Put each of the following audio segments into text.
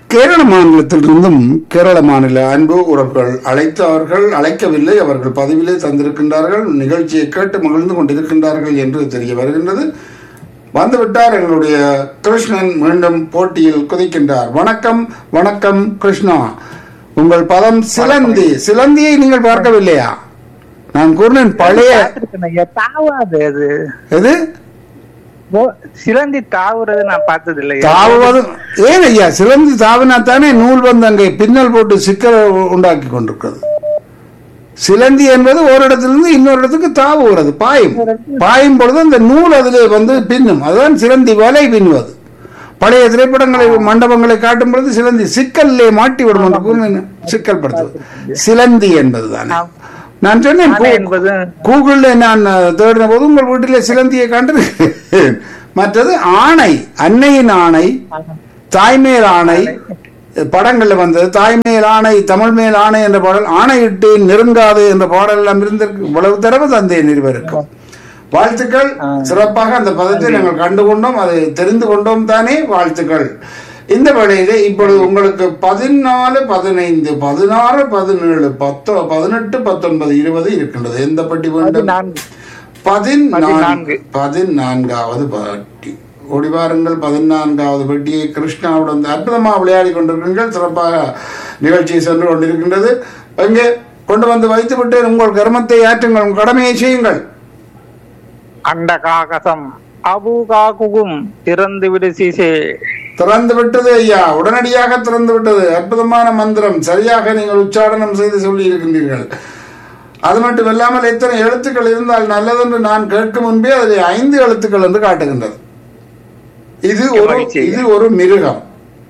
கேரள மாநிலத்திலிருந்தும் கேரள மாநில அன்பு உறவுகள் அழைத்தவர்கள் அழைக்கவில்லை அவர்கள் பதிவிலே தந்திருக்கின்றார்கள் நிகழ்ச்சியை கேட்டு மகிழ்ந்து கொண்டிருக்கின்றார்கள் என்று தெரிய வருகின்றது வந்துவிட்டார் எங்களுடைய கிருஷ்ணன் மீண்டும் போட்டியில் குதிக்கின்றார் வணக்கம் வணக்கம் கிருஷ்ணா உங்கள் பதம் சிலந்தி சிலந்தியை நீங்கள் பார்க்கவில்லையா நான் கூறினேன் பழைய பார்த்திருக்கேன் ஐயா. தாவாது அது எது ஓ- சிலந்தி தாவுறது நான் பார்த்தது இல்லையா தாவுவது ஏன் ஐயா சிலந்தி தாவினா தானே நூல் வந்து அங்கே பின்னல் போட்டு சிக்கலை உ- உண்டாக்கி கொண்டிருக்கிறது சிலந்தி என்பது ஒரு இடத்திலிருந்து இன்னொரு இடத்துக்கு தாவுகிறது பாயும் பாயும் பொழுது அந்த நூல் அதிலே வந்து பின்னும் அதுதான் சிலந்தி வலை பின்னுவது பழைய திரைப்படங்களை மண்டபங்களை காட்டும் பொழுது சிலந்தி சிக்கல்லே மாட்டி விடும் என்று கூறினேன். சிக்கல் படுத்துவது சிலந்தி என்பதுதானே நான் சொன்னேன் ஆனை கூ- என்பது கூகுள்ல நான் அஹ், தேடின போது உங்கள் வீட்டிலே சிலந்தியை கண்டிருக்கிறேன் மற்றது ஆணை அன்னையின் ஆணை தாய்மேல் ஆணை படங்கள்ல வந்தது தாய்மேல் ஆணை தமிழ் மேல் ஆணை என்ற பாடல் ஆணையிட்டு நெருங்காது என்ற பாடல் எல்லாம் இருந்திருக்கு இவ்வளவு தடவை தந்தையின் இருவருக்கும் வாழ்த்துக்கள் சிறப்பாக அந்த பதத்தை நாங்கள் கண்டு கொண்டோம் அதை தெரிந்து கொண்டோம் தானே வாழ்த்துக்கள் இந்த வேளையிலே இப்பொழுது உங்களுக்கு பதினாலு பதினைந்து பதினாறு பதினேழு பத்தோ பதினெட்டு பத்தொன்பது இருபது இருக்கின்றது எந்த பட்டி வேண்டும் நான்கு பதினான்கு பதினான்கு. பதினான்காவது பட்டி ஓடி வாருங்கள் பதினான்காவது பெட்டியை கிருஷ்ணாவுடன் அற்புதமாக விளையாடி கொண்டிருக்கிறீர்கள் சிறப்பாக நிகழ்ச்சி சென்று கொண்டிருக்கின்றது எங்கே கொண்டு வந்து வைத்து விட்டு உங்கள் கர்மத்தை ஆற்றுங்கள் உங்கள் கடமையை செய்யுங்கள் அண்ட காகசம் அபூகா குகும் திறந்து விடு சீசே திறந்து விட்டது ஐயா உடனடியாக திறந்து விட்டது அற்புதமான மந்திரம் சரியாக நீங்கள் உச்சாரணம் செய்து சொல்லி இருக்கின்றீர்கள் அது மட்டும் இல்லாமல் எத்தனை எழுத்துக்கள் இருந்தால் நல்லதென்று நான் கேட்கும் முன்பே அதில் ஐந்து எழுத்துக்கள் என்று காட்டுகின்றது இது ஒரு மகிழ்ச்சி. இது ஒரு மிருகம்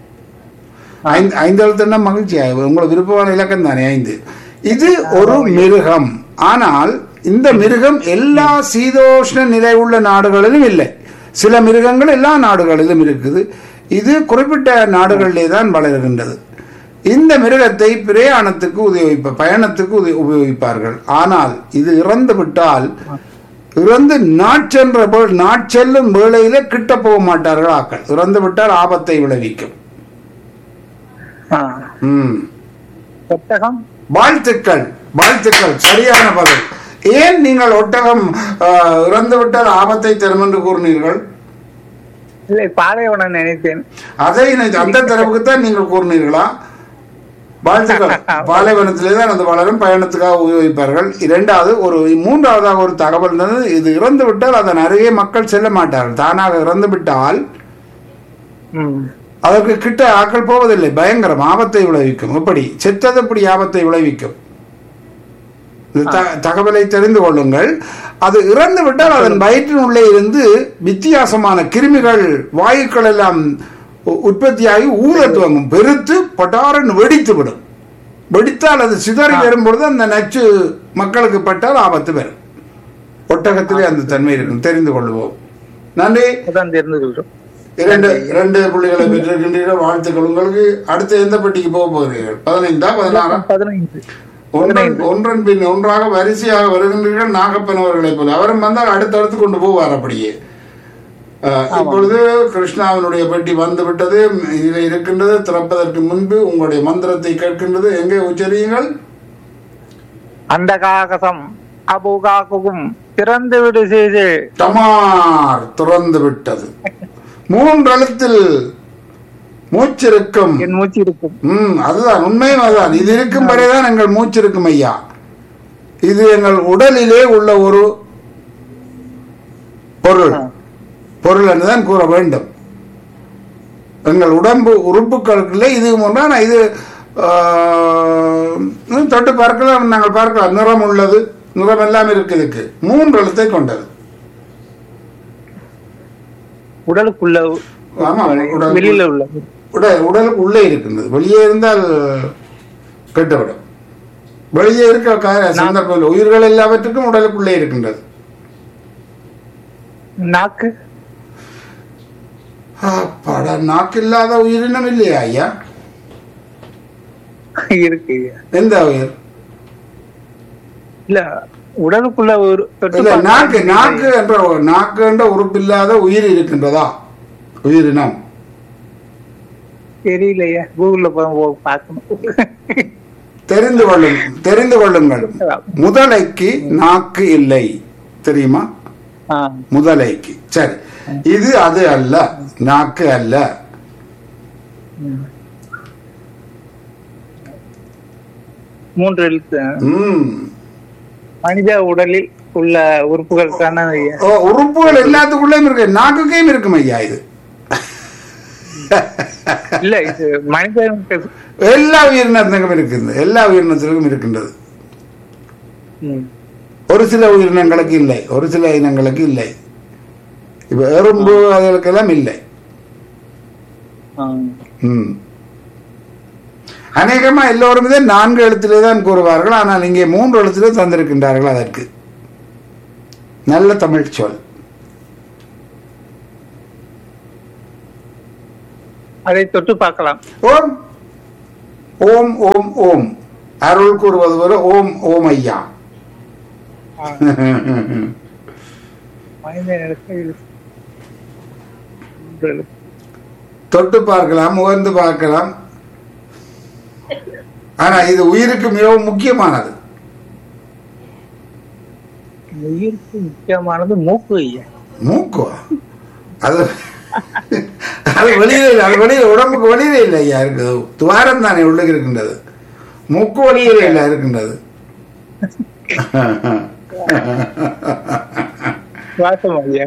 ஐந்து ஐந்து எழுத்துன்னா மகிழ்ச்சியா உங்களுக்கு விருப்பமான இலக்கம் தானே ஐந்து இது ஒரு மிருகம் ஆனால் இந்த மிருகம் எல்லா சீதோஷ்ண நிலை உள்ள நாடுகளிலும் இல்லை சில மிருகங்கள் எல்லா நாடுகளிலும் இருக்குது இது குறிப்பிட்ட நாடுகளிலே தான் வளர்கின்றது இந்த மிருகத்தை பிரயாணத்துக்கு உபயோகிப்ப பயணத்துக்கு உப- உபயோகிப்பார்கள் ஆனால் இது இறந்து விட்டால் இறந்து நாட்சென்ற போ- நாட்செல்லும் வேளையில கிட்ட போக மாட்டார்கள் ஆக்கள் இறந்து விட்டால் ஆபத்தை விளைவிக்கும் ஆ. ம் ஒட்டகம் வாழ்த்துக்கள் வாழ்த்துக்கள் சரியான பதில் ஏன் நீங்கள் ஒட்டகம் ஆஹ், இறந்து விட்டால் ஆபத்தை தரும் என்று கூறினீர்கள் இல்லை பாலைவனம் நினைத்தேன் அதை நினை- அந்த தரப்புக்கு தான் நீங்கள் கூறினீர்களா வாழ்த்துக்கள் பாலைவனத்திலே தான் அந்த வளரும் பயணத்துக்காக உபயோகிப்பார்கள் இரண்டாவது ஒரு மூன்றாவதாக ஒரு தகவல் இருந்தது இது இறந்து விட்டால் அதன் அருகே மக்கள் செல்ல மாட்டார்கள் தானாக இறந்து விட்டால் ம். அதற்கு கிட்ட ஆக்கள் போவதில்லை பயங்கரம் ஆபத்தை விளைவிக்கும் எப்படி செத்தது எப்படி ஆபத்தை விளைவிக்கும் இந்த த- தகவலை தெரிந்து கொள்ளுங்கள் அது இறந்து விட்டால் அதன் வயிற்றின் உள்ளே இருந்து வித்தியாசமான கிருமிகள் வாயுக்கள் எல்லாம் உ- உற்பத்தியாகி ஊத துவங்கும் பெருத்து பட்டாரன் வெடித்து விடும் வெடித்தால் அது சிதறி வரும்பொழுது அந்த நச்சு மக்களுக்கு பட்டால் ஆபத்து வரும் ஒட்டகத்திலே அந்த தன்மை இருக்கும் தெரிந்து கொள்வோம் நன்றி அதான் தெரிந்து கொள்றோம் இரண்டு இரண்டு புள்ளிகளை பெற்றிருக்கின்றீர்கள் வாழ்த்துக்கள் உங்களுக்கு அடுத்து எந்த பெட்டிக்கு போக போகிறீர்கள் பதினைந்தா பதினாறா பதினைந்து ஒன்றன் ஒன்றன் பின் ஒன்றாக வரிசையாக வருகின்றீர்கள் நாகப்பன் அவர்களை போல அவரும் வந்தால் அடுத்தடுத்து கொண்டு போவார் அப்படியே அஹ், இப்பொழுது கிருஷ்ணாவினுடைய பெட்டி வந்து விட்டது இதில் இருக்கின்றது திறப்பதற்கு முன்பு உங்களுடைய மந்திரத்தை கேட்கின்றது எங்கே உச்சரியுங்கள் அண்ட காகசம் அபூகா குகும் திறந்து விடு சீசே டமார் துறந்து விட்டது மூன்று எழுத்தில் மூச்சிருக்கும் என் மூச்சு இருக்கும் ம் அதுதான் உண்மையும் அதுதான் இது இருக்கும் வரைதான் எங்கள் மூச்சு இருக்கும் ஐயா இது எங்கள் உடலிலே உள்ள ஒரு பொருள் பொருள் என்றுதான் கூற வேண்டும் எங்கள் உடம்பு உறுப்புகளுக்குள்ளே இது ஒன்றா இது ஆஹ், ம், தொட்டு பார்க்கலாம் நாங்கள் பார்க்கலாம் நிறம் உள்ளது நிறம் எல்லாம் இருக்கு இதுக்கு மூன்று எழுத்தை கொண்டது உடலுக்குள்ள ஆமா உடல் வெளியில உள்ள உடல் உடலுக்கு உள்ளே இருக்கின்றது வெளியே இருந்தால் கெட்டுவிடும் வெளியே இருக்க கா- சந்தர்ப்பங்கள் உயிர்கள் எல்லாவற்றுக்கும் உடலுக்குள்ளே இருக்கின்றது நாக்கு பட நாக்கில்லாத உயிரினம் இல்லையா ஐயா இருக்கு எந்த உயிர் இல்ல உடலுக்குள்ள ஒரு தொட்டு இல்ல பார்க்க நாக்கு நாக்கு என்ற ஒரு- நாக்கு என்ற உறுப்பில்லாத உயிர் இருக்கின்றதா உயிரினம் தெரியலையா கூகுள்ல போய் போ- பார்க்கணும் தெரிந்து கொள்ளும் தெரிந்து கொள்ளுங்கள் முதலைக்கு நாக்கு இல்லை தெரியுமா ஆ, முதலைக்கு சரி இது அது அல்ல நாக்கு அல்ல ம். மூன்று எழுத்து ம் மனித உடலில் உள்ள உறுப்புகளுக்கான ஐயா. ஓ, உறுப்புகள் எல்லாத்துக்குள்ளேயும் இருக்கு நாக்குக்கையும் இருக்கும் ஐயா இது இல்ல இது மனிதனுக்கு எல்லா உயிரினத்துக்கும் இருக்குது எல்லா உயிரினத்திற்கும் இருக்கின்றது ம். ஒரு சில உயிரினங்களுக்கு இல்லை ஒரு சில இனங்களுக்கு இல்லை இப்ப எறும்பு அதற்கெல்லாம் இல்லை ஆ. ம். அநேகமா எல்லோரும் இதை நான்கு எழுத்திலே தான் கூறுவார்கள் ஆனால் இங்கே மூன்று எழுத்திலே தந்திருக்கின்றார்கள் அதற்கு நல்ல தமிழ் சொல் அதை தொட்டு பார்க்கலாம் ஓம் ஓம் ஓம் ஓம் அருள் கூறுவது போல ஓம் ஓம் ஐயா ஆ. மனித எழுத்து மூன்று எழுத்து. தொட்டு பார்க்கலாம் முகர்ந்து பார்க்கலாம் ஆனா இது உயிருக்கு மிகவும் முக்கியமானது உயிருக்கு முக்கியமானது மூக்கு ஐயா மூக்கு அது அது வெளியில இல்லை அது வெளியில உடம்புக்கு வெளியில இல்லை ஐயா இருக்குது துவாரம் தானே உள்ளுக்கு இருக்கின்றது மூக்கு வெளியில இல்லை இருக்கின்றது சுவாசம் ஐயா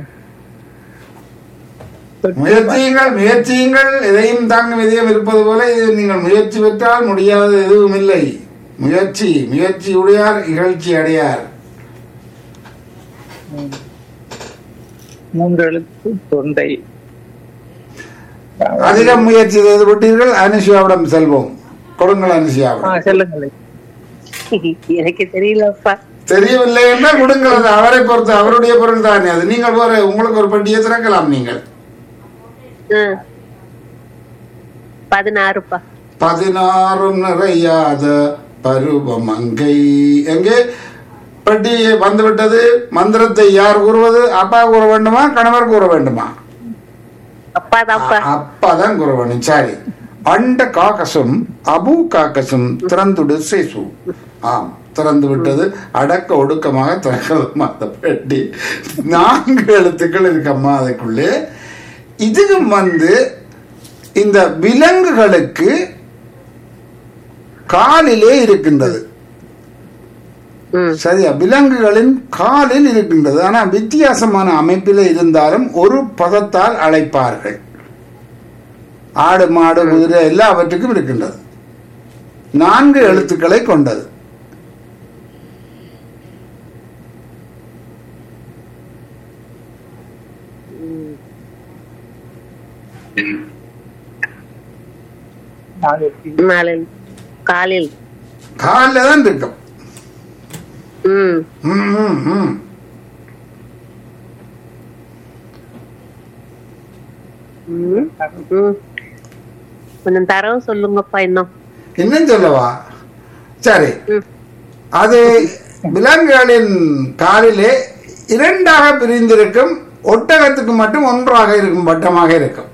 தொட்டு முயற்சியுங்கள் முயற்சியுங்கள் எதையும் தாங்கும் இதயம் இருப்பது போல இது நீங்கள் முயற்சி பெற்றால் முடியாத எதுவும் இல்லை முயற்சி முயற்சி உடையார் இகழ்ச்சி அடையார் ம். மூன்று எழுத்து தொண்டை அதிகம் முயற்சி செய்து விட்டீர்கள் அனுஷியாவிடம் செல்வோம் கொடுங்கள் ஆ, அனுஷியாவிடம் சொல்லுங்களேன் எனக்கு தெரியலப்பா தெரியவில்லை என்றால் கொடுங்கள் அது அவரை பொறுத்து அவருடைய பொருள் தானே அது நீங்கள் போற உங்களுக்கு ஒரு பட்டியை திறக்கலாம் நீங்கள் ம். பதினாறுப்பா பதினாறு நிறையாத பருவமங்கை எங்கே பட்டி வந்துவிட்டது மந்திரத்தை யார் கூறுவது அப்பா கூற வேண்டுமா கணவர் கூற வேண்டுமா அப்பா தான்ப்பா அப்பா தான் கூற வேண்டும் சரி அண்ட காக்கசும் அபு காக்கசும் திறந்துடு சேசு ஆம் திறந்து விட்டது அடக்க ஒடுக்கமாக திறக்கிறதுமா அந்த பெட்டி நான்கு எழுத்துக்கள் இருக்கம்மா அதுக்குள்ளே இதுவும் வந்து இந்த விலங்குகளுக்கு காலிலே இருக்கின்றது ம் சரியா விலங்குகளின் காலில் இருக்கின்றது ஆனா வித்தியாசமான அமைப்பில் இருந்தாலும் ஒரு பதத்தால் அழைப்பார்கள் ஆடு மாடு குதிரை எல்லாவற்றுக்கும் இருக்கின்றது நான்கு எழுத்துக்களை கொண்டது நாலு எழுத்து. நாலு காலில் காலில் தான் இருக்கும் ம் ம், ம், ம். ம் ம். கொஞ்சம் தரவு சொல்லுங்கப்பா இன்னும் இன்னும் சொல்லவா சரி ம். அது விலங்குகளின் காலிலே இரண்டாக பிரிந்திருக்கும் ஒட்டகத்துக்கு மட்டும் ஒன்றாக இருக்கும் வட்டமாக இருக்கும்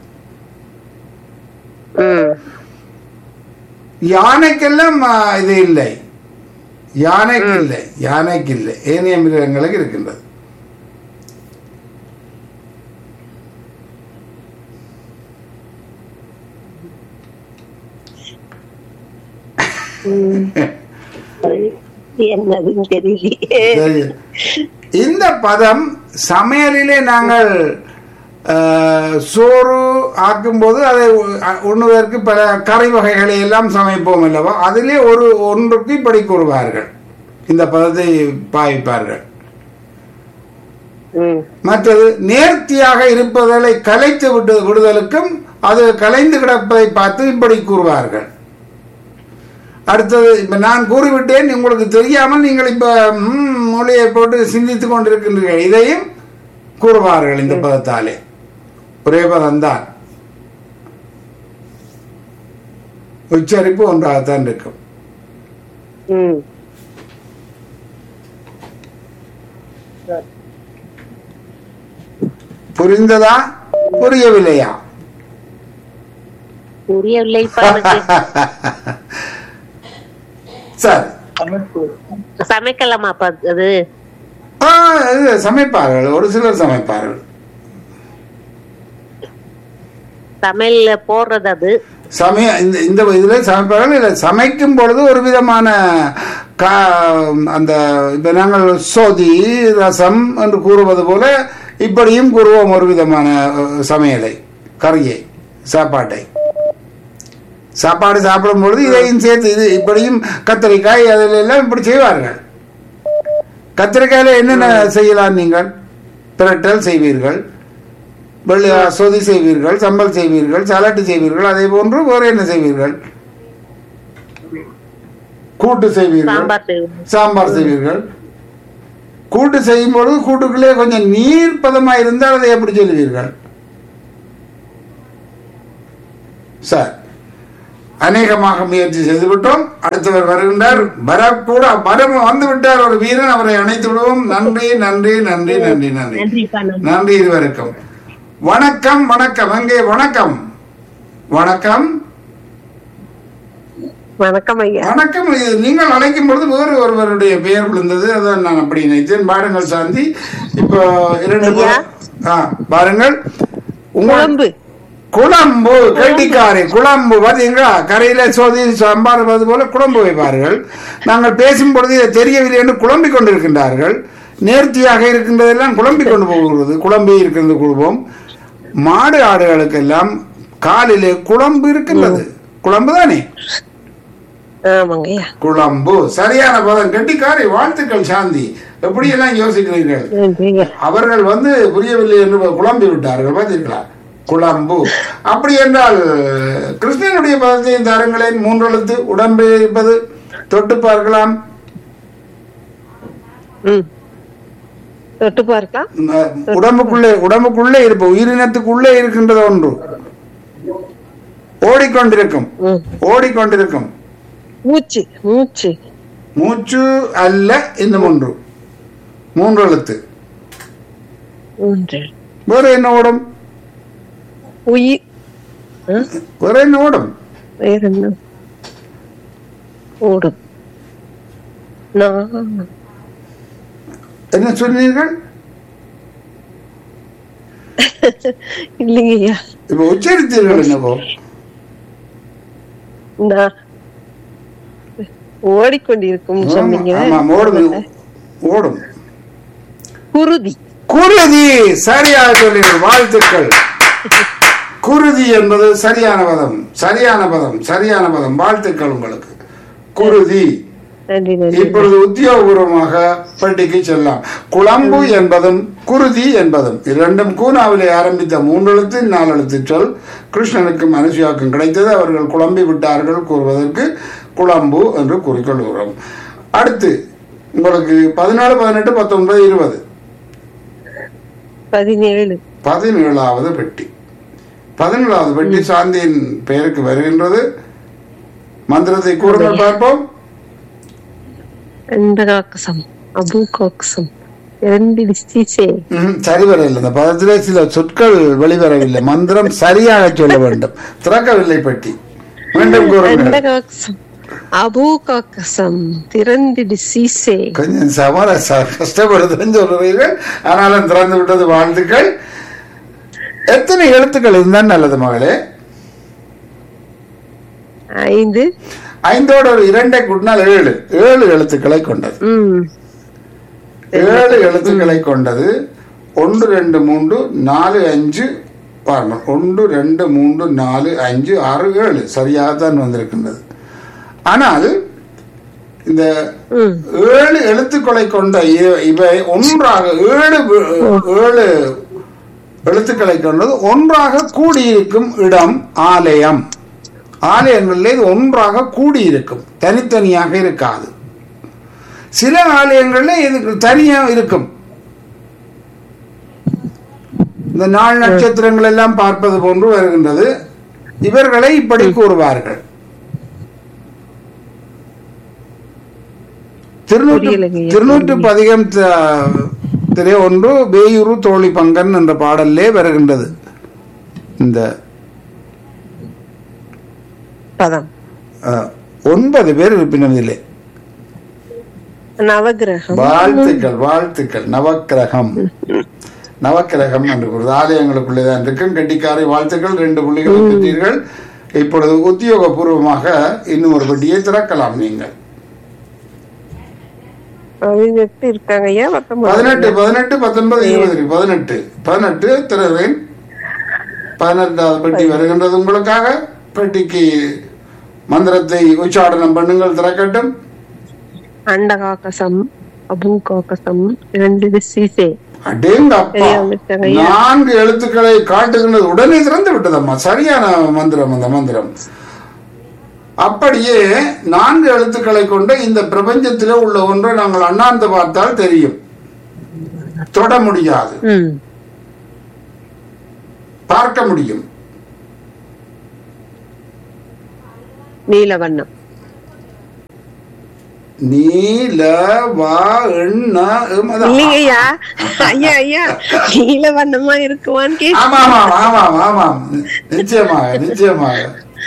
ம் யானைக்கெல்லாம் ஆ, இது இல்லை யானைக்கு இல்லை யானைக்கு இல்லை ஏனைய மிருகங்களுக்கு இருக்கின்றது என்னதுன்னு தெரியலையே சரி. இந்த பதம் சமையலிலே நாங்கள் ஆ, சோறு ஆக்கும்போது அதை உ- அ- உண்ணுவதற்கு பல கறி வகைகளை எல்லாம் சமைப்போம் அல்லவா அதிலே ஒரு ஒன்றுக்கு இப்படி கூறுவார்கள் இந்த பதத்தை பாவிப்பார்கள் ம் மற்றது நேர்த்தியாக இருப்பதை கலைத்து விட்டு விடுதலுக்கும் அது கலைந்து கிடப்பதை பார்த்து இப்படி கூறுவார்கள் அடுத்தது இப்ப நான் கூறிவிட்டேன் உங்களுக்கு தெரியாமல் நீங்கள் இப்ப ம், மொழியை போட்டு சிந்தித்துக் கொண்டிருக்கின்றீர்கள் இதையும் கூறுவார்கள் இந்த பதத்தாலே ஒரே பதம்தான் உச்சரிப்பு ஒன்றாகத்தான் இருக்கும் ம் புரிந்ததா புரியவில்லையா புரியவில்லைப்பா எனக்கு சரி சமைக்கலாமாப்பா அது ஆ, இது சமைப்பார்கள் ஒரு சிலர் சமைப்பார்கள் சமையல்ல போடுறது அது சமய இந்த இந்த இதில் சமைப்பார்கள் இல்லை சமைக்கும் பொழுது ஒரு விதமான கா அந்த இப்போ நாங்கள் சோதி ரசம் என்று கூறுவது போல இப்படியும் கூறுவோம் ஒரு விதமான அஹ், சமையலை கறியை சாப்பாட்டை சாப்பாடு சாப்பிடும் பொழுது இதையும் சேர்த்து இது இப்படியும் கத்திரிக்காய் அதில் எல்லாம் இப்படி செய்வார்கள் கத்திரிக்காயில என்னென்ன செய்யலாம் நீங்கள் பிரட்டல் செய்வீர்கள் வெள்ளை சொதி செய்வீர்கள் சம்பல் செய்வீர்கள் சலாட்டு செய்வீர்கள் அதே போன்று வேறு என்ன செய்வீர்கள் கூட்டு செய்வீர்கள் சாம்பார் செய்வோம் சாம்பார் செய்வீர்கள் கூட்டு செய்யும் பொழுது கூட்டுக்குள்ளே கொஞ்சம் நீர் பதமா இருந்தால் அதை எப்படி சொல்லுவீர்கள் சார் அநேகமாக முயற்சி செய்து விட்டோம் அடுத்தவர் வருகின்றார் வரக்கூட வரம் வந்து விட்டார் ஒரு வீரன் அவரை அணைத்து விடுவோம் நன்றி நன்றி நன்றி நன்றி நன்றி நன்றிப்பா நன்றி நன்றி இருவருக்கும் வணக்கம் வணக்கம் அங்கே வணக்கம் வணக்கம் வணக்கம் ஐயா வணக்கம் இது நீங்கள் அழைக்கும் பொழுது வேறு ஒருவருடைய பெயர் விழுந்தது அதான் நான் அப்படி நினைத்தேன் பாருங்கள் சாந்தி இப்போ இரண்டு ஐயா. ஆ பாருங்கள் உங்கள் குழம்பு குழம்பு கெட்டிக்காரி குழம்பு பார்த்தீங்களா கரையில சோதி சம்பாடுவது போல குழம்பு வைப்பார்கள் நாங்கள் பேசும் பொழுது இது தெரியவில்லை என்று குழம்பிக் கொண்டிருக்கின்றார்கள் நேர்த்தியாக இருக்கின்றதெல்லாம் குழம்பிக் கொண்டு போகிறது குழம்பி இருக்கிறது குழுவோம் மாடு ஆடுகளுக்கெல்லாம் காலிலே குழம்பு இருக்கின்றது குழம்பு தானே ஆமாங்க ஐயா குழம்பு சரியான பதம் கெட்டிக்காரி வாழ்த்துக்கள் சாந்தி எப்படியெல்லாம் யோசிக்கிறீர்கள் நன்றி ஐயா அவர்கள் வந்து புரியவில்லை என்று குழம்பி விட்டார்கள் பார்த்தீர்களா குழம்பு அப்படி என்றால் கிருஷ்ணனுடைய பதத்தையும் தாருங்களேன் மூன்றெழுத்து உடம்பு இருப்பது தொட்டு பார்க்கலாம் ம் தொட்டு பார்க்கா அஹ், உடம்புக்குள்ளே உடம்புக்குள்ளே இருப்ப உயிரினத்துக்குள்ளே இருக்கின்றது ஒன்று ஓடிக்கொண்டிருக்கும் ம் ஓடிக்கொண்டிருக்கும் மூச்சு மூச்சு மூச்சு அல்ல இன்னும் ஒன்று மூன்று எழுத்து மூன்று வேற என்ன ஓடும் உயிர் ஆ? வேற என்ன ஓடும் வேற என்ன ஓடும் நான் என்ன சொன்னீர்கள் இல்லைங்க ஐயா இப்ப உச்சரித்தீர்கள் என்னவோ நான் ஓடிக்கொண்டிருக்கும் ஆமா, சொன்னீங்க ஆமாம், ஓடும் ஓடும் குருதி குருதி சரியாக சொன்னீர்கள் வாழ்த்துக்கள் குருதி என்பது சரியான பதம் சரியான பதம் சரியான பதம் வாழ்த்துக்கள் உங்களுக்கு குருதி நன்றி நன்றி இப்பொழுது உத்தியோகபூர்வமாக பட்டிக்கு செல்லலாம் குழம்பு என்பதும் குருதி என்பதும் இரண்டும் கூனாவிலே ஆரம்பித்த மூன்றெழுத்து நாலெழுத்து சொல் கிருஷ்ணனுக்கும் அனுசுயாக்கும் கிடைத்தது அவர்கள் குழம்பி விட்டார்கள் கூறுவதற்கு குழம்பு என்று கூறிக்கொள்கிறோம் அடுத்து உங்களுக்கு பதினாலு பதினெட்டு பத்தொன்பது இருபது பதினேழு பதினேழாவது பெட்டி பதினேழாவது பெட்டி சாந்தியின் பெயருக்கு வருகின்றது மந்திரத்தை கூறுங்கள் பார்ப்போம் அண்டகாக்கசம் அபூகாக்கசம் இரண்டு டிஸ்டீசே ம்ஹும், சரி வரவில்லை இந்த பதத்திலே சில சொற்கள் வெளிவரவில்லை மந்திரம் சரியாக சொல்ல வேண்டும் திறக்கவில்லை பெட்டி மீண்டும் கூறுங்கள் அண்டகாக்கசம் அபூகாக்கசம் திறந்திடு சீசே கொஞ்சம் சமர ச- கஷ்டப்படுதுன்னு சொல்றீர்கள் ஆனாலும் திறந்து விட்டது வாழ்த்துக்கள் எத்தனை எழுத்துக்கள் இருந்தால் நல்லது மகளே ஐந்து ஐந்தோட ஒரு இரண்டை கூட்டினால் ஏழு ஏழு எழுத்துக்களை கொண்டது ம் ஏழு எழுத்துக்களை கொண்டது ஒன்று ரெண்டு மூன்று நாலு அஞ்சு பாருங்கள் ஒன்று ரெண்டு மூன்று நாலு அஞ்சு ஆறு ஏழு சரியாகத்தான் வந்திருக்கின்றது ஆனால் இந்த ம் ஏழு எழுத்துக்களை கொண்ட இ- இவை ஒன்றாக ஏழு வி- ஏழு எழுத்துக்களை கொண்டது ஒன்றாக கூடியிருக்கும் இடம் ஆலயம் ஆலயங்களில் இது ஒன்றாக கூடியிருக்கும் தனித்தனியாக இருக்காது சில ஆலயங்கள்ல இது தனியா இருக்கும் இந்த நாள் நட்சத்திரங்கள் எல்லாம் பார்ப்பது போன்று வருகின்றது இவர்களை இப்படி கூறுவார்கள் திருநூற்று புரியலைங்க. திருநூற்று பதிகம் த- திரை ஒன்று வேயூரு தோழி பங்கன் என்ற பாடல்லே வருகின்றது இந்த பதம் அஹ், ஒன்பது பேர் இருப்பினதில்லை நவகிரகம் வாழ்த்துக்கள் வாழ்த்துக்கள் நவக்கிரகம் நவக்கிரகம் என்று கூறுது ஆலயங்களுக்குள்ளே தான் இருக்கும் கெட்டிக்காரை வாழ்த்துக்கள் ரெண்டு புள்ளிகளை பெற்றீர்கள் இப்பொழுது உத்தியோகபூர்வமாக இன்னும் ஒரு பெட்டியை திறக்கலாம் நீங்கள் அவங்க எப்படி இருக்காங்க ஐயா பத்தொன்பது பதினெட்டு பதினெட்டு பத்தொன்பது இருபது இருக்கு. பதினெட்டு பதினெட்டு திறவேன் பதினெட்டாவது பெட்டி வருகின்றது உங்களுக்காக பெட்டிக்கு மந்திரத்தை உச்சாடனம் பண்ணுங்கள் திறக்கட்டும் அண்டகாக்கசம் அபூகாக்கசம் இரண்டு சீசே அடேங்க அப்பா சரியா வந்துட்டாங்க ஐயா. நான்கு எழுத்துக்களை காட்டுகின்றது உடனே திறந்து விட்டதம்மா சரியான மந்திரம் அந்த மந்திரம் அப்படியே நான்கு எழுத்துக்களை கொண்ட இந்த பிரபஞ்சத்திலே உள்ள ஒன்றை நாங்கள் அண்ணாந்து பார்த்தால் தெரியும் தொட முடியாது ம் பார்க்க முடியும் நீலவண்ணம் நீல வா எண்ண எம், அதான். இல்லைங்க ஐயா ஐயா ஐயா நீலவண்ணமா இருக்குமான்னு கே ஆமாம் ஆமாம் ஆமாம் ஆமாம் நிச்சயமாக நிச்சயமாக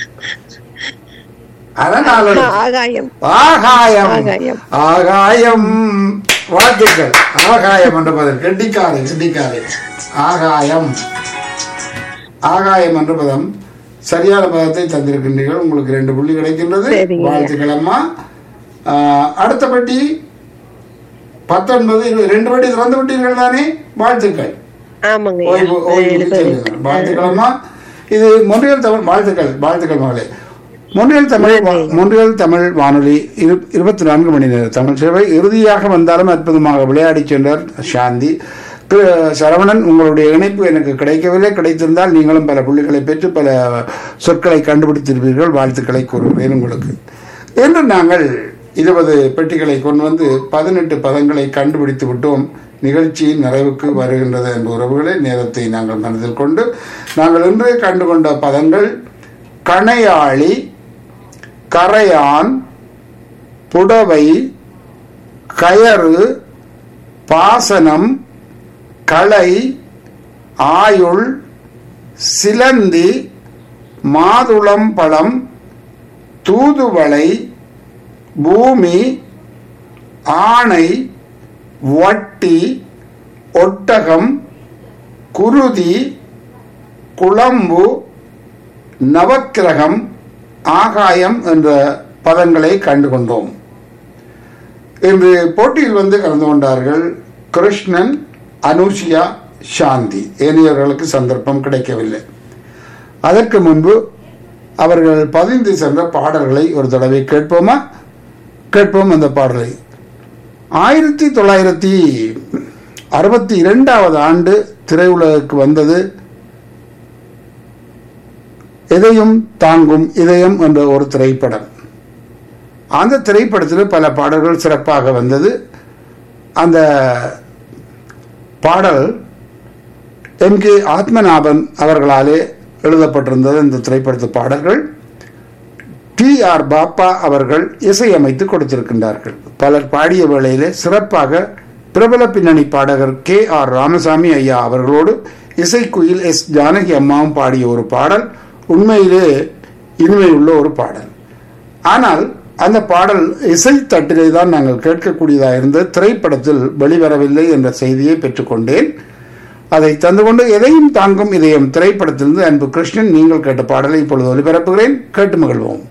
அதனால ஆகாயம் ஆகாயம் ஆகாயம். ஆகாயம் வாழ்த்துக்கள் ஆகாயம் என்ற பதம் கெட்டிக்காரை கெட்டிக்காரை ஆகாயம் ஆகாயம் என்ற பதம் சரியான பதத்தை தந்திருக்கின்றீர்கள் உங்களுக்கு ரெண்டு புள்ளி கிடைக்கின்றது சரிங்க. வாழ்த்துக்கள் அம்மா ஆஹ், அடுத்த பெட்டி பத்தொன்பது இருபது ரெண்டு பெட்டி திறந்து விட்டீர்கள் தானே வாழ்த்துக்கள் ஆமாங்க ஐயா ஓய்வு ஓய்வுக்கு செல்லுங்கள். வாழ்த்துக்கள் அம்மா இது மொன்றியல் தமிழ் வாழ்த்துக்கள் வாழ்த்துக்கள் மகளே மொன்றியல் தமிழ் வா- மொன்றியல் தமிழ் வானொலி இரு- இருபத்தி நான்கு மணி நேர தமிழ் சேவை இறுதியாக வந்தாலும் அற்புதமாக விளையாடி சென்றார் சாந்தி திரு சரவணன் உங்களுடைய இணைப்பு எனக்கு கிடைக்கவில்லை கிடைத்திருந்தால் நீங்களும் பல புள்ளிகளை பெற்று பல சொற்களை கண்டுபிடித்திருப்பீர்கள் வாழ்த்துக்களை கூறுகிறேன் உங்களுக்கு என்று நாங்கள் இருபது பெட்டிகளை கொண்டு வந்து பதினெட்டு பதங்களை கண்டுபிடித்து விட்டோம் நிகழ்ச்சியின் நிறைவுக்கு வருகின்றது என்ற உறவுகளை நேரத்தை நாங்கள் மனதில் கொண்டு நாங்கள் இன்று கண்டுகொண்ட பதங்கள் கணையாளி கரையான் புடவை கயறு பாசனம் களை ஆயுள் சிலந்தி மாதுளம் பழம் தூதுவளை பூமி ஆணை வட்டி ஒட்டகம் குருதி குளம்பு நவக்கிரகம் ஆகாயம் என்ற பதங்களை கண்டு கொண்டோம் இன்று போட்டியில் வந்து கலந்து கொண்டார்கள் கிருஷ்ணன் அனுஷியா சாந்தி ஏனையவர்களுக்கு சந்தர்ப்பம் கிடைக்கவில்லை அதற்கு முன்பு அவர்கள் பதிந்து சென்ற பாடல்களை ஒரு தடவை கேட்போமா கேட்போம் அந்த பாடலை ஆயிரத்தி தொள்ளாயிரத்தி அறுபத்தி இரண்டாவது ஆண்டு திரையுலகுக்கு வந்தது எதையும் தாங்கும் இதயம் என்ற ஒரு திரைப்படம் அந்த திரைப்படத்தில் பல பாடல்கள் சிறப்பாக வந்தது அந்த பாடல் எம் கே ஆத்மநாபன் அவர்களாலே எழுதப்பட்டிருந்தது இந்த திரைப்படத்து பாடல்கள் டி ஆர் பாப்பா அவர்கள் இசையமைத்து கொடுத்திருக்கின்றார்கள் பலர் பாடிய வேளையிலே சிறப்பாக பிரபல பின்னணி பாடகர் கே ஆர் ராமசாமி ஐயா அவர்களோடு இசைக்குயில் எஸ் ஜானகி அம்மாவும் பாடிய ஒரு பாடல் உண்மையிலே இனிமை உள்ள ஒரு பாடல் ஆனால் அந்த பாடல் இசை தட்டிலே தான் நாங்கள் கேட்கக்கூடியதாக இருந்தது திரைப்படத்தில் வெளிவரவில்லை என்ற செய்தியை பெற்றுக்கொண்டேன் அதை தந்து கொண்டு எதையும் தாங்கும் இதயம் திரைப்படத்திலிருந்து அன்பு கிருஷ்ணன் நீங்கள் கேட்ட பாடலை இப்பொழுது ஒலிபரப்புகிறேன் கேட்டு மகிழ்வோம்